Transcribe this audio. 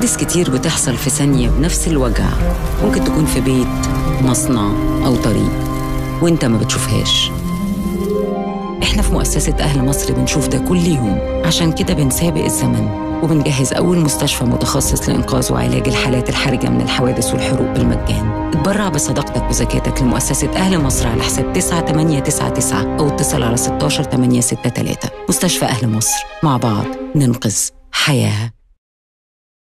حوادث كتير بتحصل في ثانية بنفس الوجع ممكن تكون في بيت مصنع أو طريق وانت ما بتشوفهاش احنا في مؤسسة أهل مصر بنشوف ده كل يوم عشان كده بنسابق الزمن وبنجهز أول مستشفى متخصص لإنقاذ وعلاج الحالات الحرجة من الحوادث والحروق بالمجان اتبرع بصداقتك وزكاتك لمؤسسة أهل مصر على حساب 9899 أو اتصل على 16863 مستشفى أهل مصر مع بعض ننقذ حياه